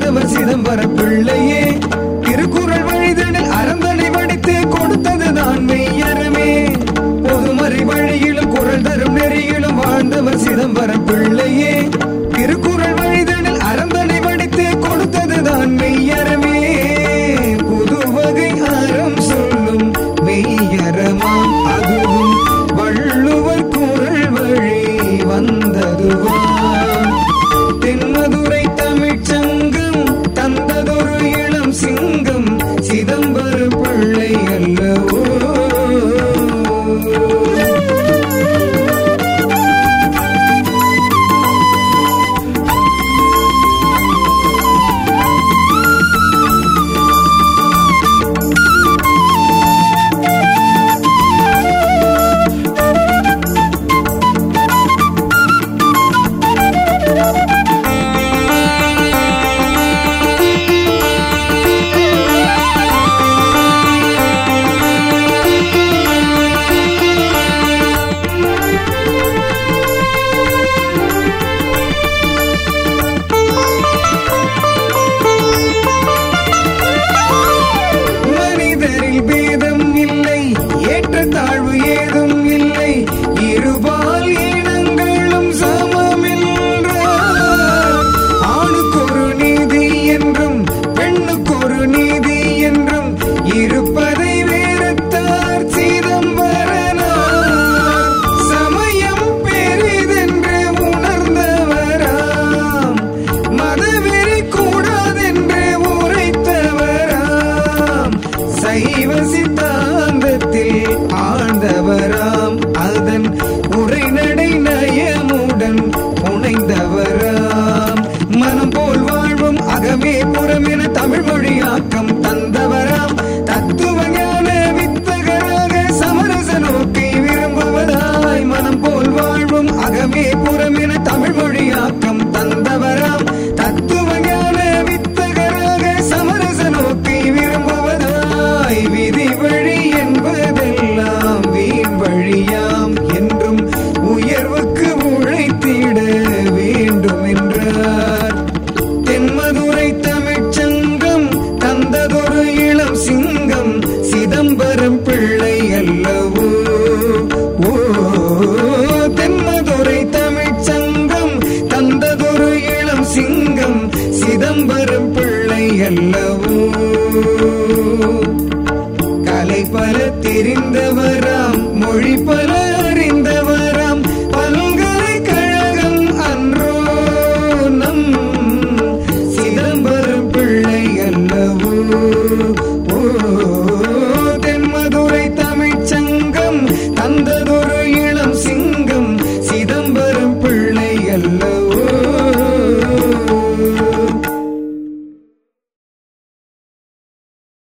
வாழ்ந்தவர் சிதம்பர பிள்ளையே திருக்குறள் வழிதனில் அறந்தனை வடித்து கொடுத்ததுதான் மெய்யறமே பொதுமறை வழியிலும் குரல் தரும் நெறியிலும் வாழ்ந்தவர் சிதம்பர பிள்ளையே திருக்குறள் வழிதனில் அறந்தனை வடித்து கொடுத்ததுதான் மெய்யறமே புது வகை அறம் சொல்லும் மெய்யறமாம் அதுவும் வள்ளுவர் குரல் வழி வந்ததுவாம் தென்மதுரை தமிழ்ச் சங்கம் தந்ததொரு இளம் சிங்கம் சிதம்பர பிள்ளை அல்லவோ மனிதரில் பேதம் இல்லை ஏற்றத்தாழ்வு ஏதும் இல்லை இருபால் இனங்களும் சமமென்றார் ஆணுக்கொரு நீதி என்றும் பெண்ணுக்கொரு நீதி என்றும் இருப்பதை வேறத்தார் சிதம்பரனார் சமயம் பெரிதென்று உணர்ந்தவராம் மதவெறி கூடாதென்று உரைத்தவராம் சைவ சித்தாந்தத்தில் ஆழ்ந்தவராம் அதன் உரைநடை நயமுடன் புனைந்தவராம் மனம் போல் வாழ்வும் அகமே புறம் என தமிழ் மொழியாக்கம் தந்தவராம் தத்துவ ஞான வித்தகராக சமரச நோக்கை விரும்புவதாய் மனம் போல் வாழ்வும் அகமே புறம் என தமிழ் மொழியாக்கம் தந்தவராம் தத்துவ ஞான வித்தகராக சமரச நோக்கை விரும்புவதாய் விதி வழி என்பதெல்லாம் வீண் வழியாம் என்றும் உயர்வுக்கு உழைத்திட வேண்டும் என்றார் தென்மதுரை தமிழ்ச் சங்கம் தந்ததொரு இளம் சிங்கம் சிதம்பரம் பிள்ளை அல்லவோ ஓ தென்மதுரை தமிழ்ச் சங்கம் தந்ததொரு இளம் சிங்கம் சிதம்பரம் பிள்ளை அல்லவோ கலை பல தெரிந்தவராம் மொழி பல அறிந்தவராம் பல்கலைக்கழகம் அன்றோ நம் சிதம்பரம் பிள்ளை அல்லவோ